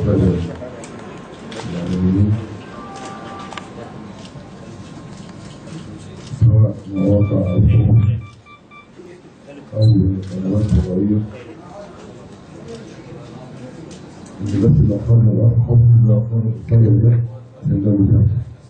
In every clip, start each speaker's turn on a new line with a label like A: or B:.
A: السادة الإعلاميين سواء مواقع أو صحف أو قنوات فضائية اللي بس الأخبار الأخ حط الأخبار القصير ده عشان ده بيتابع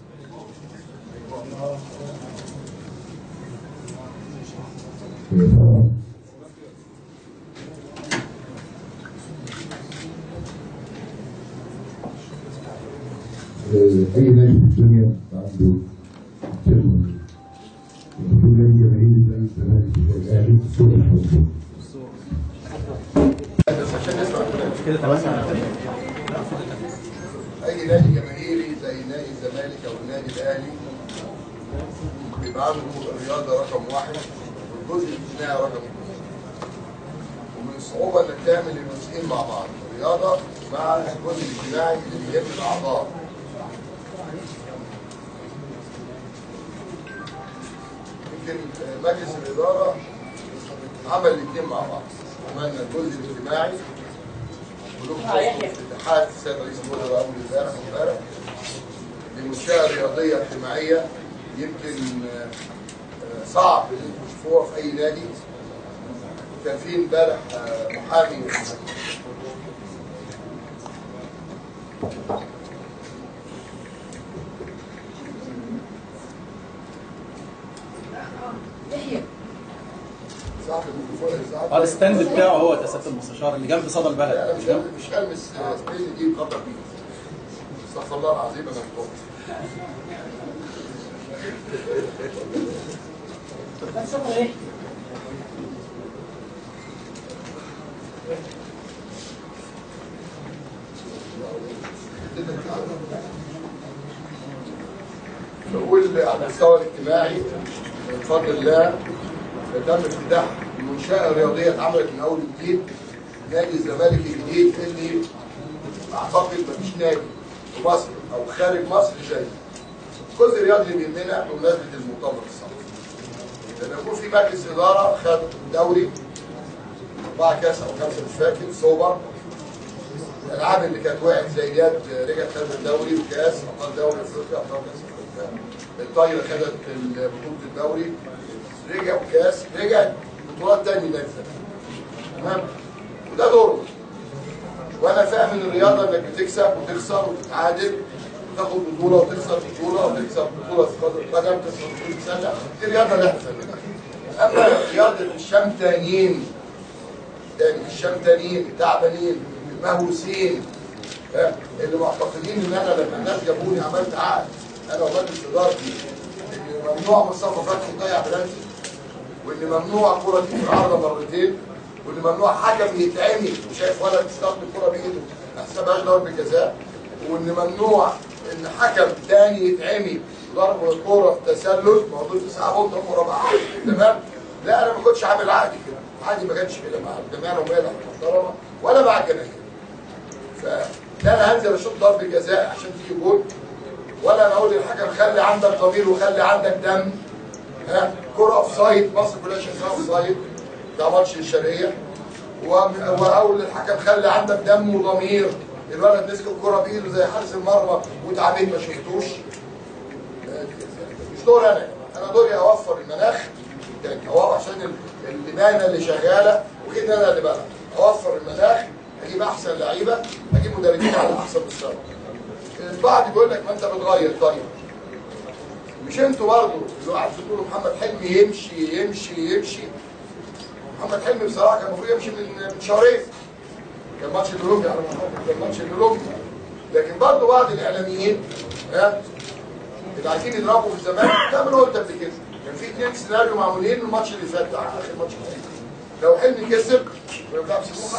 A: أي نادي في الدنيا عنده ترم البطولة دي جماهير زي الزمالك زي الأهلي صوت الحب
B: اي نادي جماهيري زي نادي الزمالك او النادي الاهلي بيبقى عنده الرياضه رقم واحد والجزء الاجتماعي رقم اثنين ومن الصعوبه انك تعمل الجزئين مع بعض الرياضه مع الجزء الاجتماعي اللي بيهم الاعضاء يمكن مجلس الاداره عمل الاثنين مع بعض عملنا الجزء الاجتماعي ولكم اتحاد السيد رئيس الوزراء اول امبارح وامبارح لمنشاه رياضيه اجتماعيه يمكن آه، آه، صعب ان انتم تشوفوها في اي نادي كان في امبارح آه، محامي صاحب الميكروفون اللي صاحب
C: اه الستاند بتاعه هو يا سياده المستشار اللي جنب صدى
B: لا انا
C: البلد
B: مش هلمس مش هلمس سبيل دي بقدر بيه استغفر الله العظيم انا مخطوط بقول على المستوى الاجتماعي بفضل الله تم افتتاح المنشأة الرياضية اتعملت من أول وجديد نادي الزمالك الجديد اللي أعتقد مفيش نادي في مصر أو خارج مصر زيه. الجزء الرياضي اللي بيهمنا بمناسبة المؤتمر الصحفي. لما يكون في مجلس إدارة خد دوري أربعة كاس أو خمسة مش فاكر سوبر الألعاب اللي كانت وقعت زي ديت رجعت خدت الدوري وكاس أبطال دوري أفريقيا أبطال كاس أفريقيا الطايرة خدت بطولة الدوري رجع وكاس رجعت بطولات تاني نادي تمام وده دوره وانا فاهم ان الرياضه انك بتكسب وتخسر وتتعادل وتاخد بطوله وتخسر بطوله وتكسب بطوله في كره القدم تخسر بطوله سله دي الرياضه اللي احنا فاهمينها اما رياضه الشمتانيين يعني الشمتانيين التعبانين المهووسين ها، اللي معتقدين ان انا لما الناس جابوني عملت عقد انا ومجلس ادارتي ان ممنوع مصطفى فتحي يضيع بلانتي وان ممنوع الكره دي في العارضه مرتين وان ممنوع حكم يتعمي وشايف ولد يستخدم الكره بايده ما حسبهاش ضربه جزاء وان ممنوع ان حكم تاني يتعمي ضرب الكوره في تسلل موضوع تسعه بونت ورا بعض تمام لا انا ما كنتش عامل عقد كده عقدي ما كانش كده مع الجماعه ومالح محترمه ولا مع الجماهير فلا انا هنزل اشوط ضربه جزاء عشان تيجي جول ولا انا اقول للحكم خلي عندك ضمير وخلي عندك دم ها كرة اوف سايد مصر كلها شايفاها اوف سايد ده ماتش الشرقية وأم- واقول للحكم خلي عندك دم وضمير الولد مسك الكرة بايده زي حارس المرمى واتعبيت ما شفتوش آه، مش دوري انا انا دوري اوفر المناخ يعني اوفر عشان ال- اللبانه اللي شغاله وكده انا اللي بلعب اوفر المناخ اجيب احسن لعيبه اجيب مدربين على احسن مستوى البعض بيقول لك ما انت بتغير طيب مش انتوا برضه اللي قاعدين تقولوا محمد حلمي يمشي يمشي يمشي محمد حلمي بصراحه كان المفروض يمشي من من شهرين كان ماتش الاولمبي على ما أعتقد، كان ماتش الاولمبي لكن برضه بعض الاعلاميين ها اللي عايزين يضربوا في الزمالك ده انا قلت قبل كده كان في اثنين سيناريو معمولين الماتش اللي فات ده اخر ماتش اللي فات. لو حلمي كسب ويبقى بسموحه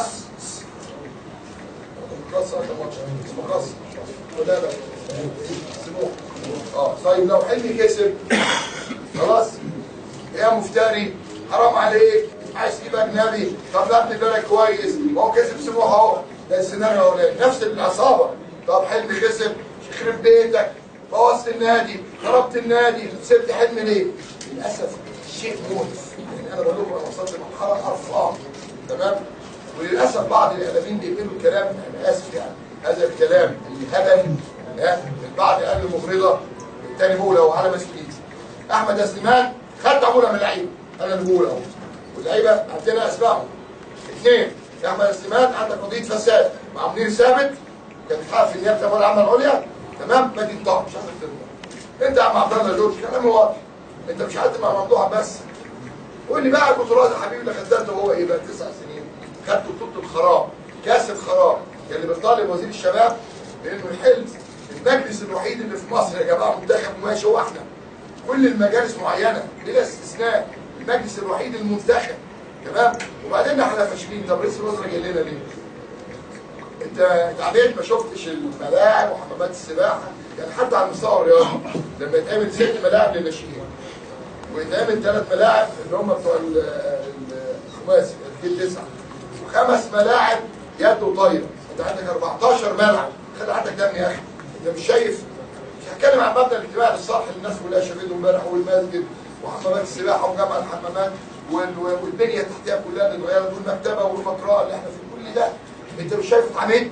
B: مكسر ده ماتش اسمه مكسر ولا لا سموحه اه طيب لو حلمي كسب خلاص يا مفتري حرام عليك عايز تجيب اجنبي طب لا ابني بالك كويس ما هو كسب سموحه اهو ده السيناريو الاولاني نفس العصابه طب حلمي كسب يخرب بيتك بوظت النادي ضربت النادي سبت حلمي ليه؟ للاسف شيء مؤلم يعني انا بقول لكم انا وصلت لمرحله ارفع تمام وللاسف بعض الاعلاميين بيقولوا كلام انا اسف يعني هذا الكلام الهبل ها البعض قال لي مغرضه الثاني بقول اهو على مسؤوليتي احمد سليمان خدت عموله من اللعيبه انا اللي بقول اهو واللعيبه عندنا اسمائهم اثنين يا احمد سليمان عندك قضيه فساد مع منير ثابت كان بيتحقق في النيابه الاموال العامه العليا تمام ما تنطق مش عارف تنطق انت يا عم عبد الله جورج كلام واضح انت مش عارف مع موضوع بس قول لي بقى البطولات يا حبيبي اللي خدته هو ايه بقى تسع سنين خدت بطوله الخراب كاس الخراب اللي بيطالب وزير الشباب بانه يحل المجلس الوحيد اللي في مصر يا جماعه منتخب ماشي هو احنا كل المجالس معينه بلا استثناء المجلس الوحيد المنتخب تمام وبعدين احنا فاشلين طب رئيس الوزراء جاي لنا ليه؟ انت اتعبيت ما شفتش الملاعب وحمامات السباحه يعني حتى على المستوى الرياضي لما يتعمل ست ملاعب للناشئين ويتعمل ثلاث ملاعب اللي هم بتوع ال- ال- الخماسي الجيل تسعه وخمس ملاعب يد وطايره انت عندك 14 ملعب خد عندك دم يا اخي انت مش شايف مش هتكلم عن مبنى الاجتماع للصالح للناس كلها شاهدوا امبارح والمسجد وحمامات السباحه وجامع الحمامات وال- وال- والبنيه التحتيه كلها اللي اتغيرت والمكتبه والمقرأه اللي احنا في كل ده انت مش شايف اتعملت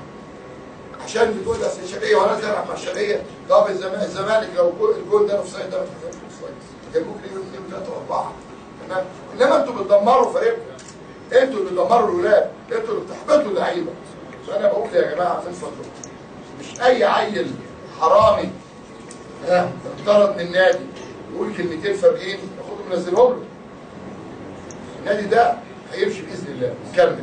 B: عشان بتقول اصل الشرقيه وانا تلعب مع الشرقيه طب الزما- الزمالك لو الجول- الجول ده في ده ما تحسبش اوفسايد كان ممكن يجيب اثنين ثلاثه واربعه تمام انما انتوا بتدمروا فريقكم انتوا اللي بتدمروا الولاد انتوا اللي بتحبطوا اللعيبه فانا بقول يا جماعه من فضلكم مش اي عيل حرامي ها اقترض من نادي يقول كلمتين فارقين ياخدهم ينزلهم له النادي ده هيمشي باذن الله يكمل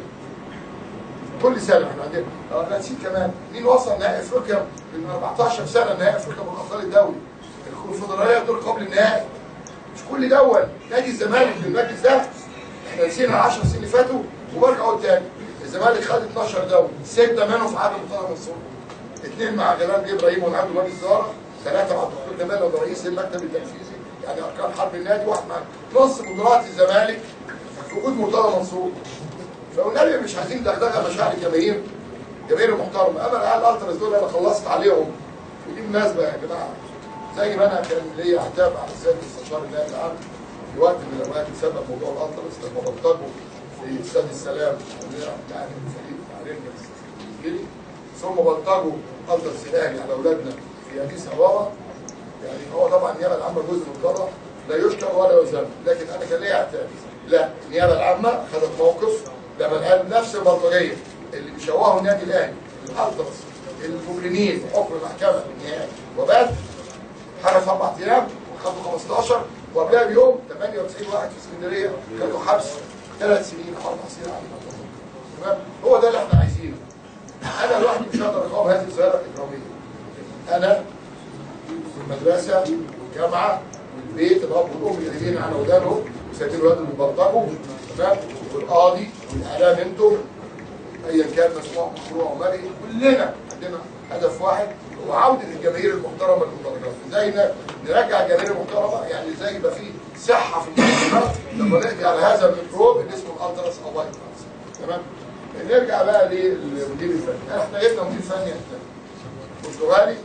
B: كل سنه احنا عندنا اه لا نسيت كمان مين وصل نهائي افريقيا من 14 سنه نهائي افريقيا من الابطال الدولي الكونفدراليه دول قبل النهائي مش كل دول نادي الزمالك المجلس ده احنا نسينا ال 10 سنين اللي فاتوا وبرجع اقول تاني الزمالك خد 12 دوري سته منهم في عهد مرتضى منصور اثنين مع جلال بيه ابراهيم ونعبد مجلس الاداره ثلاثه مع الدكتور جمال وده رئيس المكتب التنفيذي يعني اركان حرب النادي واحد مع نص بطولات الزمالك في وجود مرتضى منصور فالنبي مش عايزين دغدغه مشاعر الجماهير جماهير محترمه اما العيال الالتراس دول انا خلصت عليهم ودي مناسبه يا جماعه زي ما انا كان ليا عتاب على السيد المستشار النائب العام في وقت من الاوقات سبب موضوع الالتراس لما بلطجوا في استاد السلام يعني فريق علينا الجيلي ثم بلطجوا التراس الاهلي على اولادنا في اديس ابابا يعني هو طبعا النيابه العامه جزء من القضاء لا يشكر ولا يذم لكن انا كان ليا اعتراض لا النيابه العامه خدت موقف لما قال نفس البلطجيه اللي بيشوهوا النادي الاهلي الالتراس المجرمين بحكم المحكمه النهائي وبات حبس اربع ايام وخدوا 15 وقبلها بيوم 98 واحد في اسكندريه خدوا حبس ثلاث سنين او اربع سنين على المعتصم. تمام هو ده اللي احنا عايزينه انا لوحدي مش هقدر اقاوم هذه الظاهره الاجراميه انا المدرسه والجامعه والبيت الاب والام جايبين على ودانهم وسايبين ولادهم يبلطجوا تمام والقاضي والاعلام انتم ايا كان مسموع مشروع ومالي كلنا عندنا هدف واحد هو عوده الجماهير المحترمه للمدرجات ازاي ن- نرجع الجماهير المحترمه يعني ازاي يبقى في صحه في المدرجات لما نقضي على هذا الميكروب اللي اسمه الالتراس او وايت تمام نرجع بقى للمدير الفني احنا جبنا مدير فني برتغالي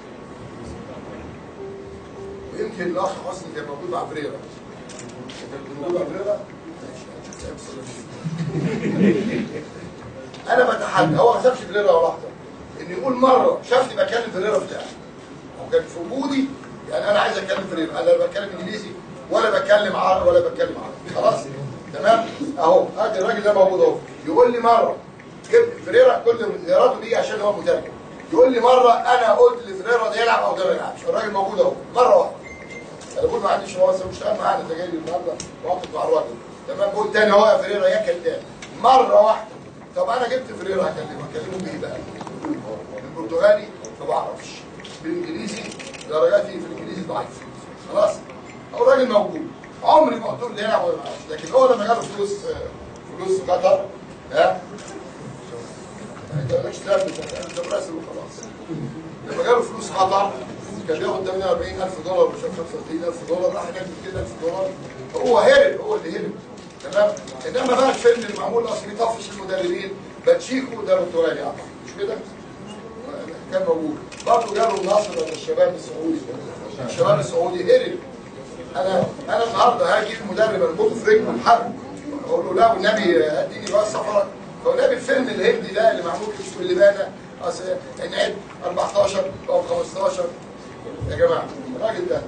B: ويمكن الاخ حسني كان موجود مع فريرا كان موجود مع فريرا ماشي، هنشوف أيام الصلاة. انا بتحدى هو ما شافش فريرا ولا واحده ان يقول مره شافني بكلم فريرا بتاعي او كان في وجودي يعني انا عايز اتكلم فريرا انا لا بتكلم انجليزي ولا بتكلم عربي ولا بتكلم عربي خلاص تمام اهو ادي الراجل ده موجود اهو يقول لي مره جبت فريرا كل زياراته دي عشان هو مترجم يقول لي مره انا قلت لفريرا ده يلعب او ده ما يلعبش الراجل موجود اهو مره واحده انا بقول ما عنديش هو مش شغال معانا انت جاي لي النهارده واقف مع الراجل تمام بقول تاني اهو يا فريرا يا كذاب مره واحده طب انا جبت فريرا هكلمه هكلمه بايه بقى؟ بالبرتغالي ما بعرفش بالانجليزي درجاتي في الانجليزي ضعيفه خلاص هو الراجل موجود عمري ما قلت له ده يلعب ولا ما يلعبش لكن هو لما جاله فلوس فلوس قطر ها انت مالكش دم انت براسل وخلاص لما جاله فلوس قطر كان بياخد 48000 دولار مش عارف 35000 دولار راح هناك كده 1000 دولار هو هرب هو اللي هرب تمام انما بقى الفيلم اللي معمول اصل بيطفش المدربين باتشيكو ده برتغالي اعتقد مش كده؟ كان موجود برضه جاله النصر من الشباب السعودي الشباب السعودي هرب انا انا النهارده هاجي المدرب اربطه في رجله الحرب اقول له لا والنبي اديني بقى سفرك فالنبي الفيلم الهندي ده اللي معمول في اللبانه اصل نعد 14 او 15 يا جماعه الراجل ده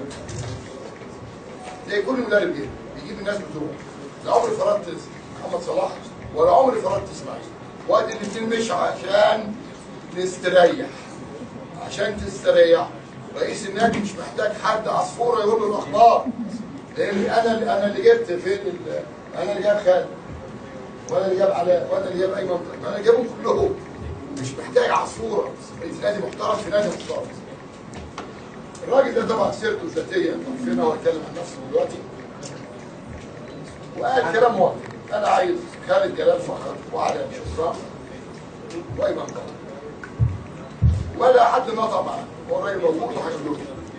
B: زي كل مدرب كده بيجيب الناس بتوعه لا عمري فرضت محمد صلاح ولا عمري فرضت اسماعيل وادي الاثنين مش عشان نستريح عشان تستريح رئيس النادي مش محتاج حد عصفوره يقول له الاخبار لان انا انا اللي جبت فين ال- انا اللي جاب خالد وانا اللي جاب علاء وانا اللي جاب ايمن انا جابهم كلهم مش محتاج عصفوره رئيس نادي محترم في نادي محترم الراجل ده طبعا سيرته الذاتيه انتوا عارفين هو اتكلم عن نفسه دلوقتي وقال كلام واضح انا عايز خالد جلال فقط وعلى شكرا وايمن فقط ولا حد نطق معاه هو الراجل موجود وهيقول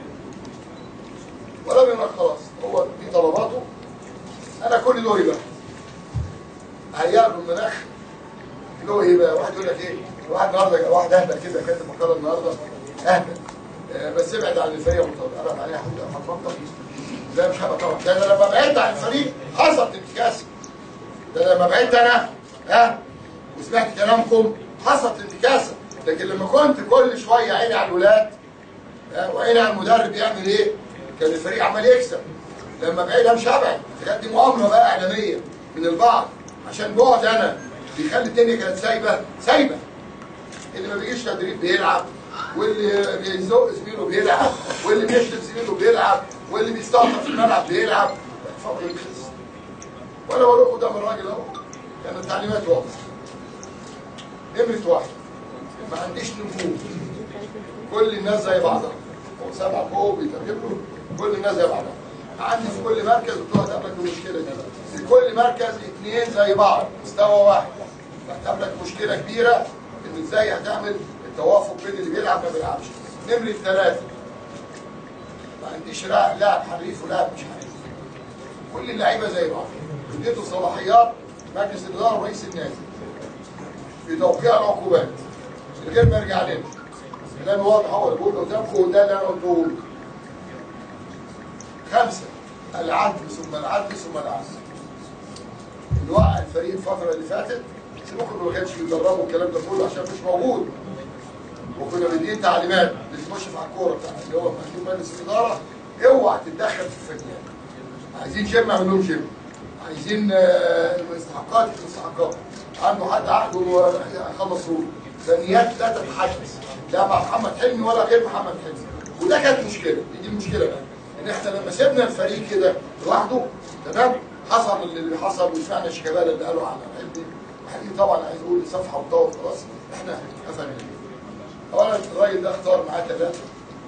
B: ولا بينا خلاص هو دي طلباته انا كل دوري بقى هياخدوا المناخ اللي هو ايه بقى واحد يقول لك ايه واحد النهارده واحد اهبل كده كاتب مقاله النهارده اهبل آه، بس ابعد عن الفريق المتوقع عليها حدود هتفضل لا مش هبقى طبعا ده انا لما بعدت عن الفريق حصلت انتكاسه ده لما بعدت انا ها وسمعت كلامكم حصلت انتكاسه لكن لما كنت كل شويه عيني على الولاد ها، وعيني على المدرب يعمل ايه كان الفريق عمال يكسب لما بعيد مش هبعد كانت دي مؤامره بقى اعلاميه من البعض عشان بعد انا بيخلي الدنيا كانت سايبه سايبه اللي ما بيجيش تدريب بيلعب واللي بيزق زميله بيلعب واللي بيشتم زميله بيلعب واللي بيستهتر في الملعب بيلعب اتفضل يخلص وانا بقول لكم قدام الراجل اهو كان التعليمات واضحه نمره واحد ما عنديش نفوذ كل الناس زي بعضها هو سبعه فوق بيترجم له كل الناس زي بعضها عندي في كل مركز بتقعد تقابلك المشكله دي في كل مركز اثنين زي بعض مستوى واحد هتقابلك مشكله كبيره ان ازاي هتعمل التوافق بين اللي بيلعب ما بيلعبش نمره ثلاثه ما عنديش لاعب لاعب حريف ولاعب مش حريف كل اللعيبه زي بعض اديته صلاحيات مجلس الاداره ورئيس النادي في توقيع العقوبات من غير ما يرجع لنا كلامي واضح هو اللي بقول قدامكم وده اللي انا قلته لكم. خمسه العدل ثم العدل ثم العدل اللي وقع الفريق الفتره اللي فاتت سيبكم ما كانش بيدربوا الكلام ده كله عشان مش موجود وكنا مدين تعليمات للمشرف على الكوره بتاع اللي هو مندوب مجلس الاداره اوعى تتدخل في الفنيات عايزين جيم اعمل لهم جيم عايزين آه، المستحقات المستحقات عنده حد عقده يخلص له فنيات لا تتحدث لا مع محمد حلمي ولا غير محمد حلمي وده كانت مشكله دي المشكله بقى ان احنا لما سيبنا الفريق كده لوحده تمام حصل اللي حصل وسمعنا شيكابالا اللي قالوا على حلمي وحقيقي طبعا عايز اقول صفحه وطاوه خلاص احنا قفلنا اولا الراجل ده اختار معاه ثلاثه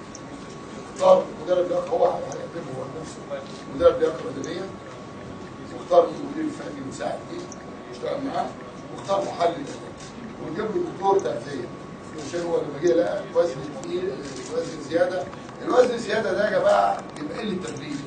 B: اختار مدرب لياقه هو هيقدمه هو نفسه مدرب لياقه بدنيه واختار المدير الفني مساعد ليه يشتغل معاه واختار محلل أداء. ونجيب له دكتور تغذيه عشان هو لما جه لقى وزن تقيل وزن زياده الوزن زياده ده يا جماعه يبقى قله تدريب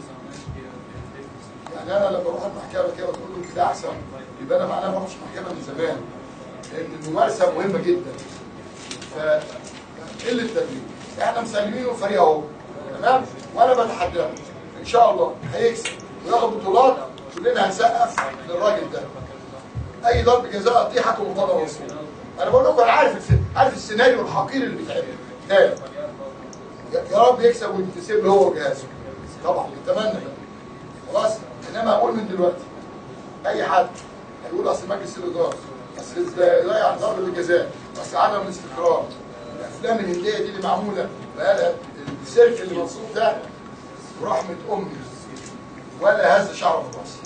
B: يعني انا لما اروح المحكمه كده وتقول له كده احسن يبقى انا معناها ما اروحش محكمه من زمان لان الممارسه مهمه جدا ف قله تدريب احنا مسلمينه فريق اهو تمام وانا بتحداه ان شاء الله هيكسب وياخد بطولات كلنا هنسقف للراجل ده اي ضرب جزاء قطيحه ومطالبه رسول انا بقول لكم انا عارف الف... عارف السيناريو الحقير اللي بيتعمل تاني يا يا رب يكسب وينتسب له هو وجهازه طبعا نتمنى ده خلاص انما اقول من دلوقتي اي حد هيقول اصل مجلس الاداره اصل ازاي ضيع ضرب الجزاء اصل عدم الاستقرار الافلام الهنديه دي اللي معموله بقالها السيرك اللي منصوب ده ورحمه امي ولا هز شعر في راسي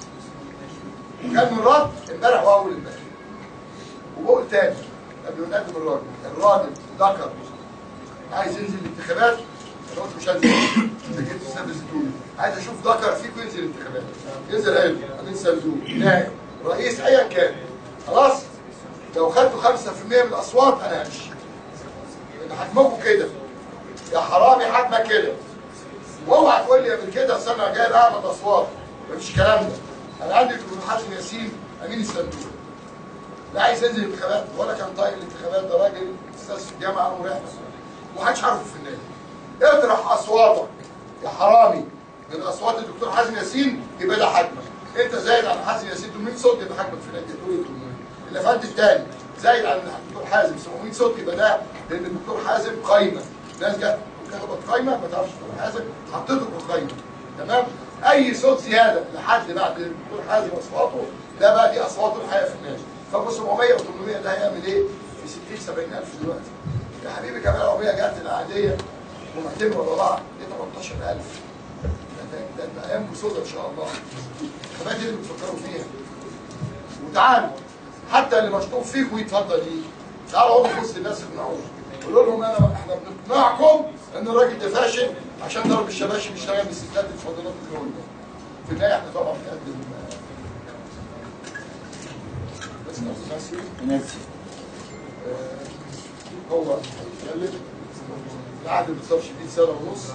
B: وكان من رد امبارح واول امبارح وبقول تاني قبل ما نقدم الراجل الراجل ذكر عايز ينزل الانتخابات انا قلت مش هنزل انت جيت تستاذ زيتوني عايز اشوف ذكر فيكم ينزل الانتخابات ينزل قلب امين سلزوق نائب رئيس ايا كان خلاص لو خدتوا 5% من الاصوات انا همشي لان حجمكم كده يا حرامي حجمك كده واوعى تقول لي قبل كده اصل انا جاي اعمل اصوات مفيش الكلام ده انا عندي دكتور حسن ياسين امين الصندوق لا عايز ينزل الانتخابات ولا كان طايق الانتخابات ده راجل استاذ في الجامعه ومريح ومحدش عارفه في النادي اطرح اصواتك يا حرامي من اصوات الدكتور حازم ياسين يبقى ده حجمك انت زايد عن حازم ياسين 800 صوت يبقى حجمك في النادي تقول ايه 800 اللي فات الثاني زايد عن الدكتور حازم 700 صوت يبقى ده لان الدكتور حازم قايمه ناس جت كتبت قايمه ما تعرفش الدكتور حازم حطيته في القايمه تمام اي صوت زياده لحد بعد الدكتور حازم اصواته ده بقى دي اصواته الحقيقه في الناس فابو 700 و800 ده هيعمل ايه في 60 70 الف دلوقتي يا حبيبي كمان العربيه جت العاديه ومعتين ورا بعض دي 18000 ده ده ده ايامكم سودا ان شاء الله الخبات اللي بتفكروا فيها وتعالوا حتى اللي مشطوب فيكم يتفضل يجي تعالوا اقعدوا في وسط الناس اقنعوهم قولوا لهم انا احنا بنقنعكم ان الراجل ده فاشل عشان ضرب الشباشب بيشتغل بالستات الفاضلات اللي قلنا في النهايه احنا طبعا بنقدم آه، بس نفسي آه، هو هيتكلم العقد ما بيصرفش فيه سنه ونص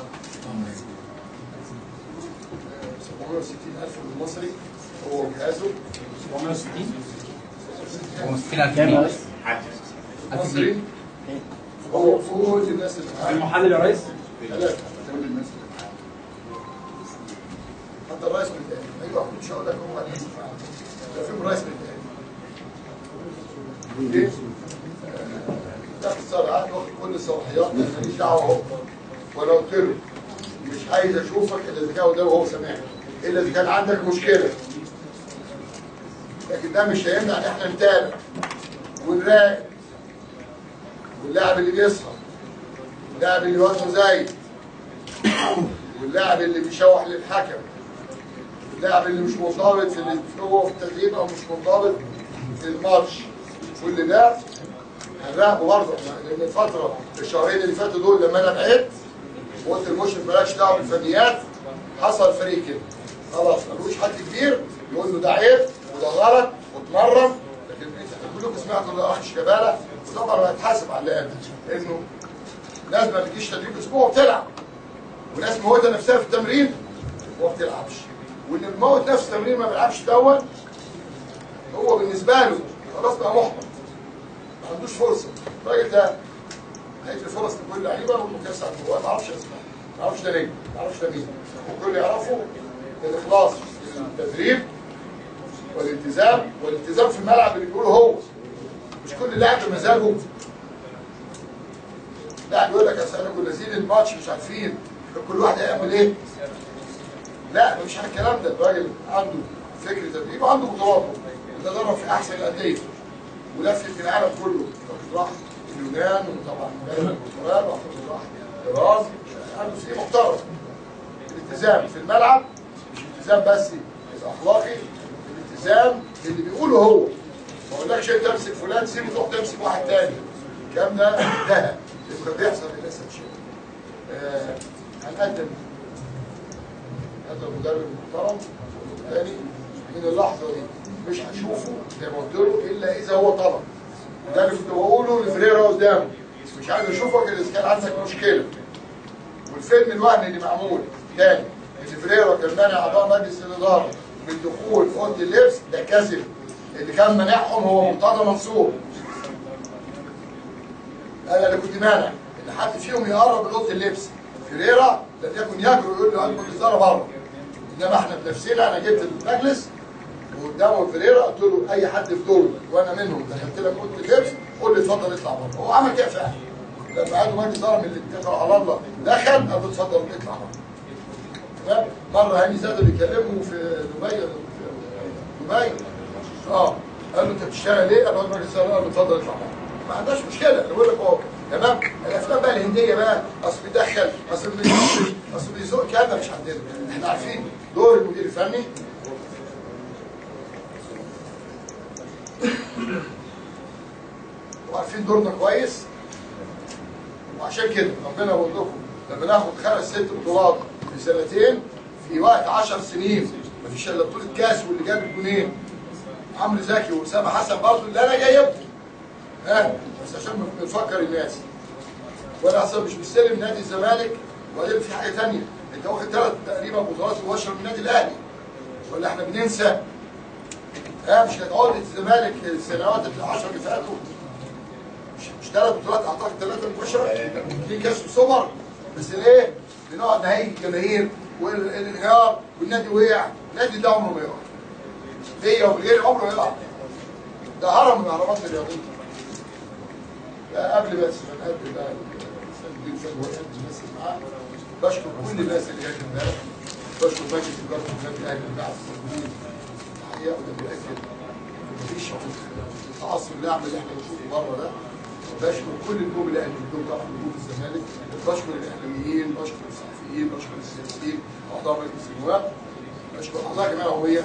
B: 760 ألف بالمصري هو وجهازه
D: 760
C: هو 60000 جنيه بس
B: المصري هو كل الناس اللي معاه
D: المحلل يا ريس
B: ثلاثة كل الناس اللي معاه حتى الرئيس متقال أيوة مش هقول لك هو الناس اللي معاه ده فيهم رئيس متقال ليه؟ آه، ده في الصلاحيات واخد كل الصلاحيات ماليش دعوة هو ولا قلت له مش عايز اشوفك الا اذا كان قدامه وهو سامعني الا اذا كان عندك مشكله لكن ده مش هيمنع ان احنا نتابع ونراقب واللاعب اللي بيسهر واللاعب اللي وزنه زايد واللاعب اللي بيشوح للحكم واللاعب اللي مش منضبط في ال- هو في التدريب او مش منضبط في الماتش كل ده هنراقبه برضه لان الفتره الشهرين اللي فاتوا دول لما انا بعدت وقلت المشرف مالكش دعوه بالفنيات حصل فريق كده خلاص ملوش حد كبير يقول له ده عيب وده غلط واتمرن لكن انت كلكم سمعتوا الاخ شيكابالا وطبعا هيتحاسب على اللي قال انه ناس ما بتجيش تدريب اسبوع وبتلعب وناس موتة نفسها في التمرين وما بتلعبش واللي بيموت نفسه في التمرين ما بيلعبش دون هو بالنسبه له خلاص بقى محبط ما عندوش فرصه الراجل ده هيدي فرص لكل اللعيبه والمكافاه جواه ما اعرفش اسمه ما اعرفش ده ليه ما اعرفش ده مين الكل يعرفه الاخلاص في التدريب والالتزام والالتزام في الملعب اللي بيقوله هو مش كل لاعب بمزاجه لاعب يقول لك اصل احنا كنا نازلين الماتش مش عارفين كل واحد هيعمل ايه لا مش على الكلام ده الراجل عنده فكر تدريب وعنده بطولاته وتدرب في احسن الانديه ولف في العالم كله راح اليونان وطبعا بلد البرتغال راح راح ايران عنده شيء محترم الالتزام في الملعب مش الالتزام بس الاخلاقي الالتزام اللي بيقوله هو ما اقولكش انت امسك فلان سيبه تروح تمسك واحد تاني الكلام ده انتهى اللي كان بيحصل للاسف شيء آه، هنقدم هذا المدرب المحترم والثاني من اللحظه دي مش هشوفه زي ما قلت له الا اذا هو طلب ده اللي كنت بقوله لفريرا قدامه مش عايز اشوفك الا اذا كان عندك مشكله والفيلم الوهمي اللي معمول تاني ان فريرا كان مانع اعضاء مجلس الاداره من دخول اوضه اللبس ده كذب اللي كان مانعهم هو مرتضى منصور انا اللي كنت مانع ان حد فيهم يقرب من اوضه اللبس فريرا لم يكن يجرؤ يقول له هات الاداره بره انما احنا بنفسنا انا جبت المجلس وقدامه فريرا قلت له اي حد في دول وانا منهم دخلت لك اوضه اللبس قول لي اتفضل اطلع بره هو عمل كده فعلا لما قعدوا مجلس اداره من اللي اتكلوا على الله دخل قال له اتفضل اطلع بره تمام مره هاني زاد بيكلمه في دبي دبي اه قال له انت بتشتغل ليه؟ قال له مجلس اداره قال له اتفضل اطلع بره ما عندهاش مشكله انا بقول لك اهو تمام الافلام بقى الهنديه بقى اصل بيدخل اصل بيزق اصل بيزق الكلام ده مش عندنا احنا عارفين دور المدير الفني وعارفين دورنا كويس وعشان كده ربنا يقول لكم لما ناخد خمس ست بطولات في سنتين في وقت 10 سنين مفيش الا بطوله كاس واللي جاب الجونين عمرو زكي واسامه حسن برضه اللي انا جايبهم ها بس عشان بنفكر الناس وانا اصلا مش مستلم نادي الزمالك وبعدين في حاجه ثانيه انت واخد ثلاث تقريبا بطولات مباشره من النادي الاهلي ولا احنا بننسى ها مش كانت عقده الزمالك السنوات العشر اللي فاتوا مش مش ثلاث بطولات اعتقد ثلاثه مباشره في كاس وسوبر بس ليه؟ بنقعد نهيج الجماهير والانهيار والنادي وقع النادي ده عمره ما يقع ليا وبغيري عمره ما يقع ده هرم من اهرامات الرياضيه قبل بس ما نقدم بقى السيد سيد وائل الناس اللي معاه بشكر كل الناس اللي جت امبارح بشكر مجلس اداره النادي الاهلي اللي قاعد موجودين الحقيقه وده بيأكد مفيش التعصب الاعمى اللي احنا بنشوفه بره ده بشكر كل النجوم الاهلي النجوم طبعا نجوم الزمالك بشكر الاعلاميين بشكر الصحفيين بشكر السياسيين اعضاء مجلس النواب بشكر اعضاء الجمعيه العموميه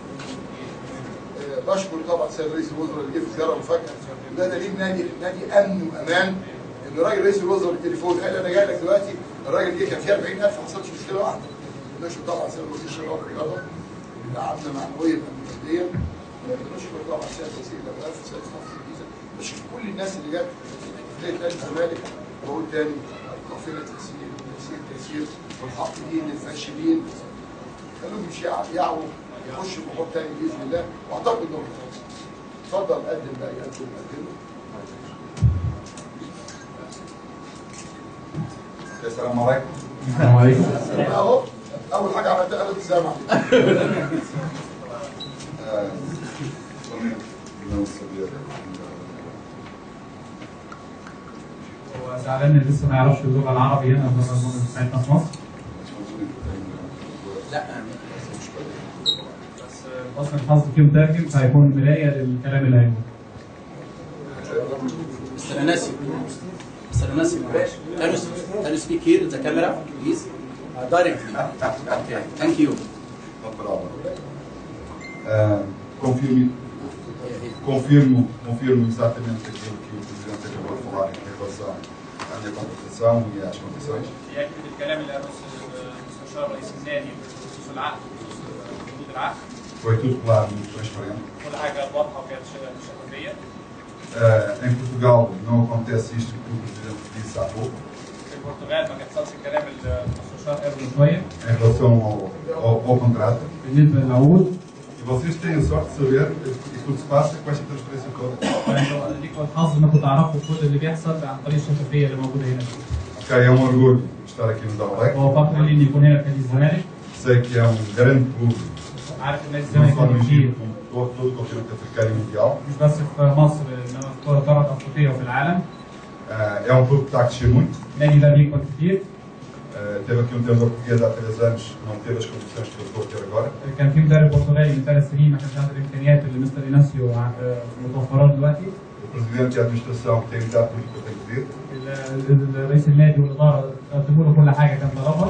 B: آه، بشكر طبعا سيد رئيس الوزراء اللي جه في زياره مفاجاه وده دليل نادي النادي امن وامان ان راجل رئيس الوزراء بالتليفون قال انا جاي لك دلوقتي الراجل جه كان فيه 40000 ما حصلش مشكله واحده نشكر طبعا سيد وزير الشباب والرياضه اللي قعدنا معنويا ماديا نشكر طبعا سيد وزير الاوقاف سيد محمد الجيزه نشكر كل الناس اللي جت في نادي الزمالك بقول تاني قافله تسيير تسيير تسيير والحاقدين الفاشلين خلوهم يشع- يعوا يخشوا بحب تاني باذن الله واعتقد انهم اتفضل قدم بقى يقدم قدمه
D: السلام عليكم
E: السلام عليكم
B: اهو اول حاجه عملتها قلت السلام عليكم
D: آه، من الصبيان.
E: هو زعلان ان لسه ما يعرفش اللغه العربي هنا في البرنامج بتاعتنا في مصر
D: مش موجودين في
C: لا
E: بس اصلا الحظ فيه مترجم فهيكون مرايه للكلام اللي هيقوله
C: Mr. Anassi. Mr. Anassi, can you, can you speak here in the camera, please? Uh, directly. Okay, thank you.
D: Uma prova. Ah, confirme, confirmo, confirmo exatamente aquilo que o Presidente acabou de falar em relação à minha contratação e às condições.
F: يكمل الكلام اللي قاله المستشار رئيس النادي بخصوص العقد بخصوص حدود العقد
D: Foi tudo claro, muito transparente.
F: كل حاجه واضحه وكانت شفافيه
D: Ah, em Portugal não acontece isto que o Presidente disse há pouco,
F: في البرتغال ما كانش الكلام اللي المستشار قاله
E: قبل شويه
D: em relação ao, ao, ao contrato.
E: بالنسبه للعقود
D: E vocês têm a sorte de saber aquilo que se passa com esta transparência toda.
E: فانتوا ليكوا الحظ انكم تعرفوا كل اللي بيحصل عن طريق الشفافيه اللي موجوده هنا
D: Ok, é um orgulho estar aqui no Dalbec.
E: هو فخر لي ان يكون هنا في نادي الزمالك
D: Sei que é um grande clube,
E: عارف ان نادي
D: não
E: الزمالك
D: só no
E: نادي كبير
D: Egito, como todo, todo o continente africano e mundial.
E: مش بس في مصر انما في كل القاره الافريقيه وفي العالم
D: Ah, é um clube que está a crescer muito.
E: النادي ده بيكبر كتير
D: Ah, teve aqui um treinador português há três anos, não teve as condições que eu estou a ter agora.
E: كان في مدرب برتغالي من ثلاث سنين ما كانش عنده الامكانيات اللي مستر ايناسيو ع- متوفره له دلوقتي
D: O presidente e a administração têm dado tudo o que eu tenho pedido
E: ال- ال- رئيس النادي والاداره قدموا له كل حاجه كان طلبها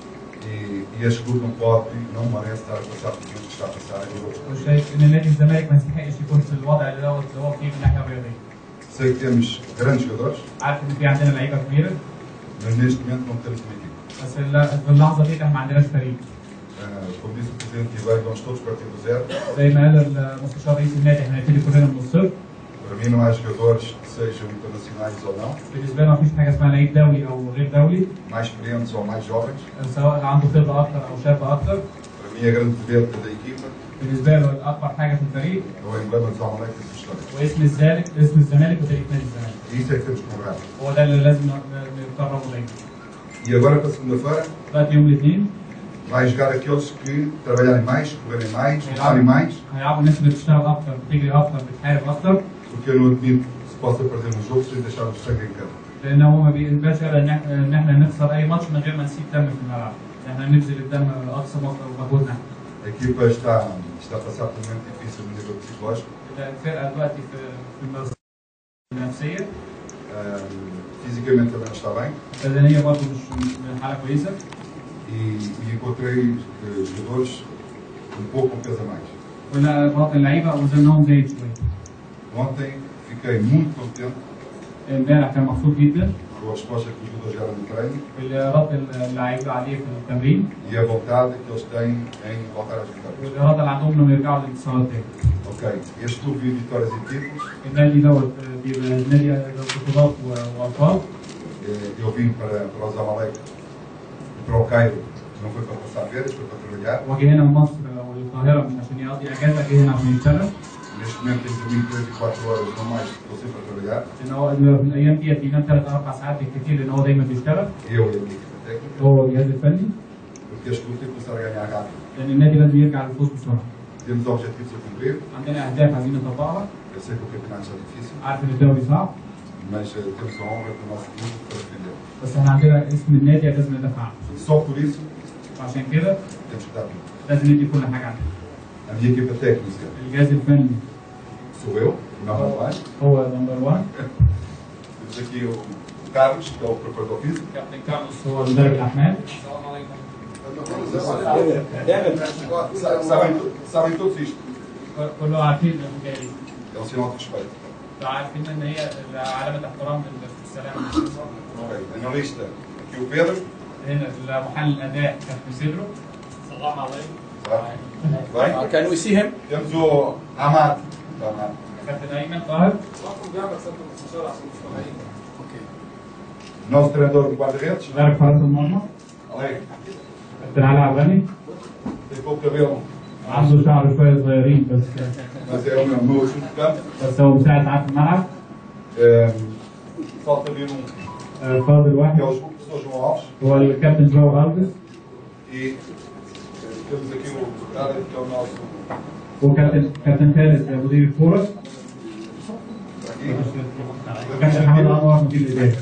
D: e, e este clube não pode, não merece estar a passar por aquilo que está a passar em Europa.
E: وشايف ان نادي الزمالك ما يستحقش يكون في الوضع اللي دوت اللي هو فيه من الناحيه الرياضيه
D: Sei que temos grandes jogadores,
E: عارف ان في عندنا لعيبه كبيره
D: mas neste momento não temos uma equipe.
E: بس الل- في اللحظه دي احنا ما عندناش فريق
D: Ah, como disse o presidente e bem, vamos todos partir do zero.
E: زي ما قال المستشار رئيس النادي احنا هنبتدي كلنا من الصفر
D: Para mim não há jogadores que sejam internacionais ou não,
E: بالنسبه لنا مفيش حاجه اسمها لعيب دولي او غير دولي
D: mais experientes ou mais jovens.
E: سواء عنده خبره اكتر او شاب اكتر
D: Para mim a grande vedeta da equipa
E: بالنسبه له الاكبر حاجه في الفريق
D: é o emblema dos Almalek e dos histórias.
E: واسم الزمالك اسم الزمالك وتاريخ نادي الزمالك
D: E isso é que temos que honrar.
E: هو ده اللي لازم ن- نكرره دايما
D: E agora para segunda-feira
E: دلوقتي يوم الاثنين
D: vai jogar aqueles que trabalharem mais, correrem mais, lutarem mais,
E: هيلعبوا الناس اللي بتشتغل اكتر بتجري اكتر بتحارب اكتر
D: porque eu não admito que se possa perder um jogo sem deixar o sangue em campo.
E: لان هو ما بيقبلش ابدا ان إحنا- ان احنا نخسر اي ماتش من غير ما نسيب دم في الملعب احنا نبذل الدم اقصى مجهودنا
D: A equipa está, está a passar por um momento difícil no nível psicológico.
E: الفرقه دلوقتي في في المرحله النفسيه
D: Ahm, fisicamente também não está bem.
E: البدنيه برضه مش مش حاله كويسه
D: E, e encontrei eh, jogadores um pouco com peso a mais.
E: ولا باقي اللعيبه وزنهم زايد شويه
D: Ontem fiquei muito contente
E: امبارح كان مبسوط جدا
D: com a resposta que os jogadores deram no treino
E: بالرد اللعيبه عليه في التمرين
D: e a vontade que eles têm em voltar às vitórias.
E: والاراده اللي عندهم انهم يرجعوا للانتصارات تاني
D: Ok, este clube vive vitórias e títulos.
E: النادي دوت بيبقى نادي بطولات و- والقاب
D: Eh, Eu vim para, para o Zamalek e para o Cairo, não foi para passar férias, foi para trabalhar.
E: وجه هنا مصر او القاهره مش عشان يقضي اجازه جه هنا عشان يشتغل
D: Neste momento tem dormido 3 e 4 horas, não mais, estou sempre a trabalhar.
E: لان هو في الايام ديت بينام ثلاث اربع ساعات بالكثير لان هو دايما بيشتغل
D: Eu e a minha equipa técnica,
E: هو الجهاز الفني
D: porque este clube tem que começar a ganhar rápido.
E: لان النادي لازم يرجع للفوز بسرعه
D: Temos objetivos a cumprir.
E: عندنا اهداف عايزين نطبقها
D: Eu sei que o campeonato está difícil,
E: عارف ان الدوري صعب
D: mas eh, temos a honra do nosso clube para defender.
E: بس احنا عندنا اسم النادي لازم ندافع عنه
D: Só por isso
E: وعشان كده
D: temos que dar tudo.
E: لازم ندي كل حاجه عنه
D: A minha equipa técnica
E: الجهاز الفني
D: sou eu, não mais.
E: هو نمبر 1
D: Temos aqui o Carlos, que é o preparador físico.
F: كابتن كارلوس
E: هو مدرب الاحمال
F: السلام عليكم
D: Sa- Sabem, tu- sabem todos isto.
E: كله عارفين الحكايه دي
D: É um sinal de respeito.
E: عارفين ان هي علامه احترام للسلام
D: Ok. Analista, aqui o Pedro.
E: هنا محل الاداء كابتن سيدرو
F: السلام عليكم
D: Tá? Bem?
C: Uh, can we see him?
D: Temos o Amado. Tá, Amado.
E: كابتن ايمن طاهر
D: Nosso treinador de guarda-redes.
E: مدرب حراسه المرمى
D: Alegre.
E: كابتن علي عباني
D: Tem pouco cabelo,
E: عنده شعر شويه صغيرين بس
D: mas é o meu, meu ajudo de campo.
E: بس هو مساعد معاه في الملعب
D: Ehm, falta vir um,
E: آه، فاضل
D: que é
E: واحد
D: o professor João Alves.
E: هو الكابتن جواو الفيس
D: E eh, temos aqui o Ricardo, que é o nosso.
E: وكابتن كابتن خالد مدير الكوره
D: Aqui.
E: وكابتن محمد انور مدير الاداري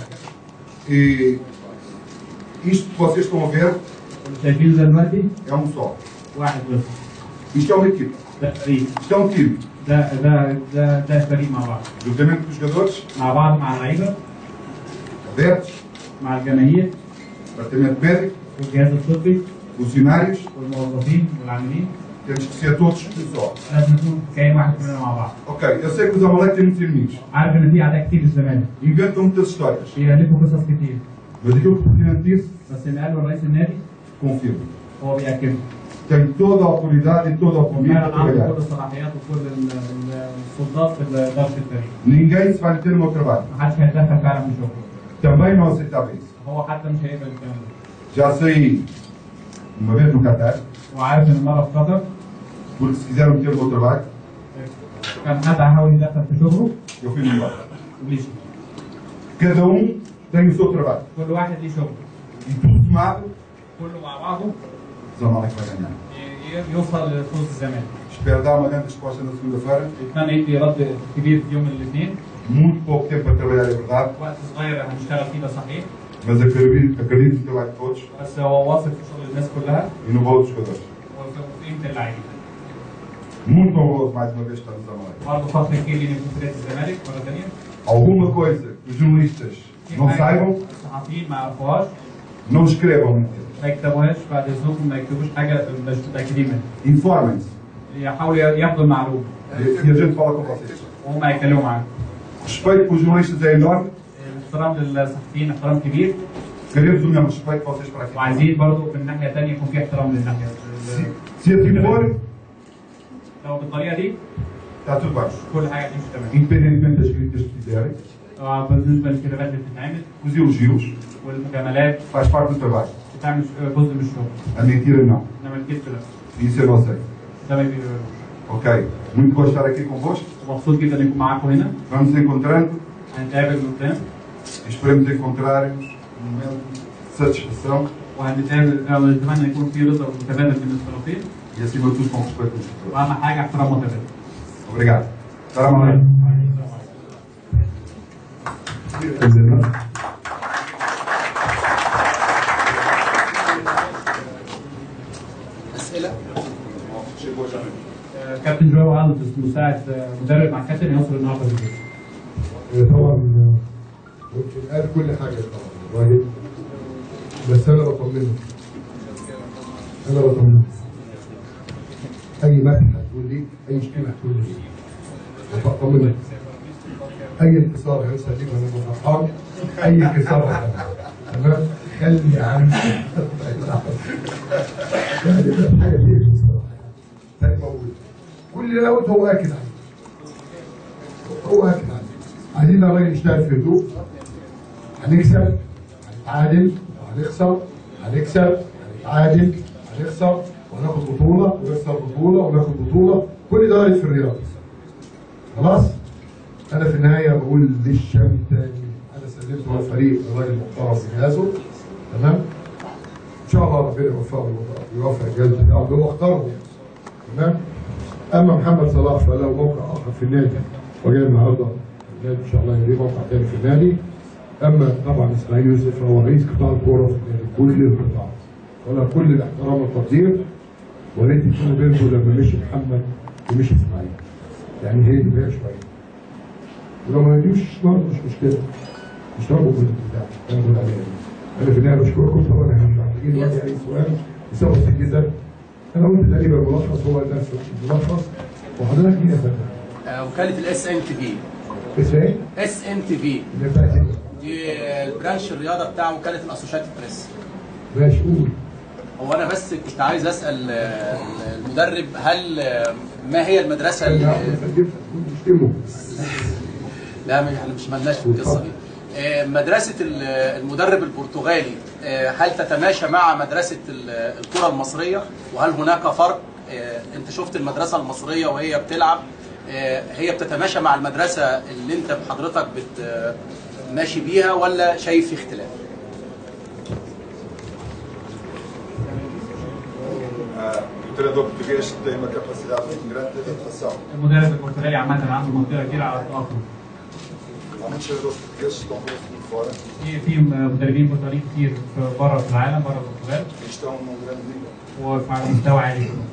D: E isto que vocês estão a ver
E: اللي شايفين زي دلوقتي
D: é um só.
E: واحد بس
D: Isto é uma equipe.
E: ده فريق
D: Isto é um time.
E: ده ده ده ده فريق مع بعض
D: Juntamente com os jogadores,
E: مع بعض مع اللعيبه
D: adeptos,
E: مع الجماهير
D: departamento médico,
E: والجهاز الطبي
D: funcionários,
E: والموظفين والعاملين
D: temos que ser todos um só.
E: لازم نكون كيان واحد كلنا مع بعض
D: Ok, eu sei que os Amalek têm muitos inimigos.
E: عارف ان في اعداء كتير في الزمالك
D: Inventam muitas histórias.
E: بيألفوا قصص كتير
D: Mas aquilo que o Presidente disse,
E: بس اللي قاله رئيس النادي
D: confirmo.
E: هو بيأكد
D: Tenho toda a autoridade e toda a autonomia para
E: فعلا عنده
D: trabalhar.
E: كل الصلاحيات وكل ال- ال- السلطات في اداره الفريق
D: Ninguém se vai meter no meu trabalho.
E: محدش هيتدخل فعلا في شغله
D: Também não aceitava isso.
E: هو حتى مش هيقبل الكلام ده
D: Já saí uma vez no Qatar,
E: وعارف ان مره في قطر
D: porque se quiseram meter no meu trabalho,
E: كان حد حاول يدخل في شغله
D: eu fui embora.
E: ومشي
D: Cada um tem o seu trabalho.
E: كل واحد ليه شغله
D: E tudo somado,
E: كله مع بعضه
D: o Zamalek vai ganhar.
E: ي- ي- يوصل لفوز الزمالك
D: Espero dar uma grande resposta na segunda-feira.
E: اتمنى يدي رد كبير في يوم الاثنين
D: Muito pouco tempo para trabalhar, é verdade,
E: وقت صغير هنشتغل فيه ده صحيح
D: mas acredito, acredito no trabalho de todos
E: بس هو واثق في شغل الناس كلها
D: e no valor dos jogadores.
E: وفي قيمه اللعيبه
D: Muito honroso mais uma vez estar no Zamalek.
E: برضه فخر كبير لي في فرقه الزمالك مره ثانيه
D: Alguma coisa que os jornalistas não saibam,
E: الصحفيين ما يعرفوهاش
D: não escrevam mentira.
E: ما يكتبوهاش بعد اذنكم ما يكتبوش حاجه مش متاكدين منها
D: Informem-se.
E: يحاولوا ياخدوا المعلومه
D: E a gente fala com vocês.
E: وهم يتكلموا معاهم
D: O respeito pelos jornalistas é enorme.
E: الاحترام للصحفيين احترام كبير
D: Queremos o mesmo respeito que vocês para aqui.
E: وعايزين برضه في الناحيه الثانيه يكون في احترام للناحيه
D: Se, se assim for,
E: لو بالطريقه دي
D: está tudo bem.
E: كل حاجه تمشي تمام
D: Independentemente das críticas que fizerem,
E: آه، بالنسبه للكتابات اللي بتتعمل
D: os elogios,
E: والمجاملات
D: faz parte do trabalho.
E: بتعمل جزء من الشغل
D: A mentira não.
E: انما الكذب لا
D: Isso eu não sei.
E: ده ما بيبقى-
D: Ok? Muito gosto de estar aqui convosco.
E: مبسوط جدا انكم معاكم هنا
D: Vamos nos encontrando
E: هنتقابل قدام
D: e esperemos encontrar um momento de satisfação
E: وهنتقابل أو نتمنى يكون في رضا متبادل بين الطرفين
D: e, acima de tudo, com respeito uns pelos outros.
E: واهم حاجه احترام متبادل
D: Obrigado. Salam alaikum.
C: اسئله
D: Chegou já.
E: آه، كابتن جو الفيس مساعد آه، مدرب مع كابتن يوصل النهارده بالليل
B: طبعا ممكن قال كل حاجه طبعا الراجل بس انا بطمنه انا بطمنه اي مدح هتقول لي اي شتيمه هتقول لي بطمنه اي انتصار هيوصل ليك وانا فرحان اي انتصار هتعمل. تمام خلي عنك يعني ده حاجه ليه بصراحه تاني موجود كل اللي انا قلته هو اكد عليه هو اكد عليه عايزين الراجل يشتغل في هدوء هنكسب هنتعادل وهنخسر هنكسب هنتعادل هنخسر وهناخد بطولة ونخسر بطولة وناخد بطولة كل ده وارد في الرياضة خلاص أنا في النهاية بقول للشام تاني أنا سلمت هو الفريق الراجل محترم بجهازه تمام إن شاء الله ربنا يوفقه ويوفق الجهاز بتاعه هو اختاره تمام أما محمد صلاح فله موقع آخر في النادي وجاي النهارده
A: النادي ان شاء الله يبقى موقع تاني في النادي اما طبعا اسماعيل يوسف هو رئيس قطاع الكوره في النادي كل القطاع ولا كل الاحترام والتقدير وريت يكونوا بينكم لما مشي محمد ومشي اسماعيل يعني هي دي بقى شويه ولو ما يجيش برضه مش مشكله مش رابط بالبتاع انا بقول عليها دي. انا في النهايه بشكركم طبعا احنا مش محتاجين دلوقتي اي سؤال يسوي في الجزء انا قلت تقريبا الملخص هو نفس الملخص وحضرتك مين يا فندم؟
C: آه، وكاله الاس ان تي في
A: اسمها ايه؟
C: اس ان تي في
A: اللي بتاعت إيه؟
C: دي البرانش الرياضه بتاع وكاله الاسوشيتد بريس
A: ماشي قول
C: هو انا بس كنت عايز اسال آه، المدرب هل آه، ما هي المدرسه
A: انا
C: اللي
A: هسجل تشتمه
C: لا مش احنا مش مالناش في القصه دي آه، مدرسه ال- المدرب البرتغالي آه، هل تتماشى مع مدرسه ال- الكره المصريه وهل هناك فرق آه، انت شفت المدرسه المصريه وهي بتلعب آه، هي بتتماشى مع المدرسه اللي انت بحضرتك بت آه، ماشي بيها ولا شايف في اختلاف
D: Ah, o treinador português tem uma capacidade muito grande de adaptação.
E: المدرب البرتغالي عامة عنده مقدرة كبيرة على التأقلم
D: Há muitos treinadores portugueses que estão por esse mundo fora
E: في في مدربين برتغاليين كتير في بره في العالم بره البرتغال
D: e estão num grande nível.
E: وعلى مستوى عالي كمان.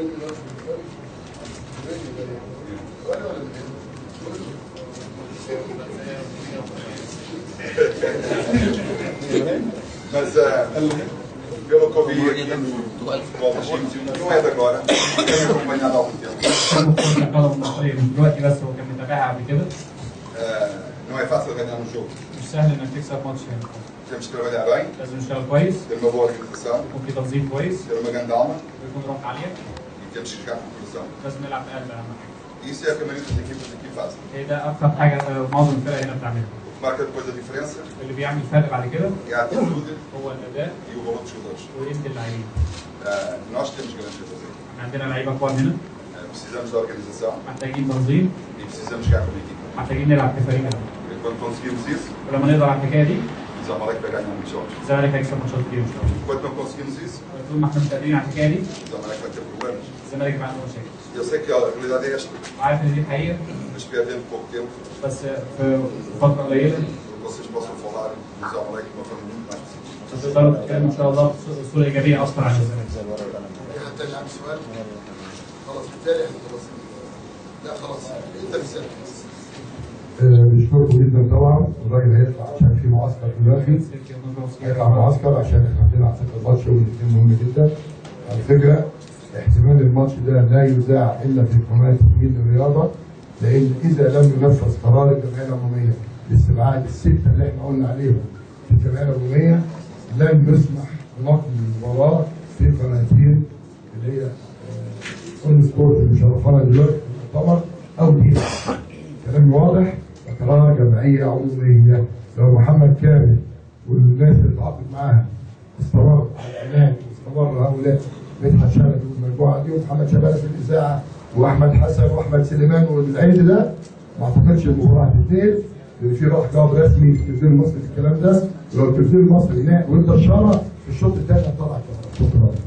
D: Mas ah, pelo que eu vi aqui no futebol egípcio, não é de agora, tenho acompanhado há algum tempo.
E: كان كرة القدم المصرية مش دلوقتي بس هو كان متابعها قبل كده
D: Ah, não é fácil ganhar um jogo.
E: مش سهل انك تكسب ماتش هنا
D: Temos que trabalhar bem,
E: لازم نشتغل كويس
D: ter uma boa organização,
E: يكون في تنظيم كويس
D: ter uma grande alma
E: ويكون روح عالية
D: e temos que jogar com coração.
E: لازم نلعب بقلب اهم حاجة
D: Isso é o que a maioria das equipas aqui fazem.
E: هي ده اكتر حاجة آه، معظم الفرق هنا بتعملها
D: O que marca depois a diferença
E: اللي بيعمل فرق بعد كده
D: é a atitude
E: هو الاداء
D: e o valor dos jogadores.
E: وقيمة اللعيبة
D: Ah, nós temos grandes jogadores.
E: احنا عندنا لعيبة كبار هنا
D: Ah, precisamos da organização
E: محتاجين تنظيم
D: e precisamos jogar como equipa.
E: محتاجين نلعب كفريق هنا
D: E quando conseguimos isso,
E: ولما نقدر على الحكاية دي
D: o Zamalek vai ganhar muitos jogos.
E: الزمالك هيكسب ماتشات كتير ان شاء الله
D: Enquanto não conseguimos isso,
E: طول ما احنا مش قادرين على الحكاية دي
D: o Zamalek vai ter problemas.
E: الزمالك يبقى عنده مشاكل
D: Eu sei que a realidade é esta,
E: وعارف ان دي الحقيقة
D: mas perdendo pouco tempo,
E: بس في فترة قليلة
D: vocês possam falar do Zamalek de uma forma muito mais precisa.
E: تقدروا تتكلموا ان شاء الله بصورة ايجابية اكتر عن الزمالك
B: في حد تاني عنده سؤال؟ خلاص بالتالي احنا خلصنا لا خلاص انت اللي
A: آه، بنشكركم جدا طبعا الراجل هيطلع عشان في معسكر دلوقتي هيطلع معسكر عشان احنا عندنا عسكر الماتش والاثنين مهم جدا على فكره احتمال الماتش ده لا يذاع الا في قناه تأمين الرياضه لان اذا لم ينفذ قرار الجمعيه العموميه لاستبعاد السته اللي احنا قلنا عليهم في الجمعيه العموميه لن يسمح بنقل المباراه في قناتين اللي هي اون سبورت اللي مشرفانا دلوقتي في المؤتمر او دي كلام واضح قرار جمعيه عموميه لو محمد كامل والناس اللي اتعاقد معاها استمر على الاعلان واستمر هؤلاء مدحت شلبي والمجموعه دي ومحمد شباب في الاذاعه واحمد حسن واحمد سليمان والعيد ده ما اعتقدش المباراه هتتنقل لان في راح جواب رسمي في التلفزيون المصري في الكلام ده ولو التلفزيون المصري نقل وانت اشاره في الشوط الثاني هتطلع كده شكرا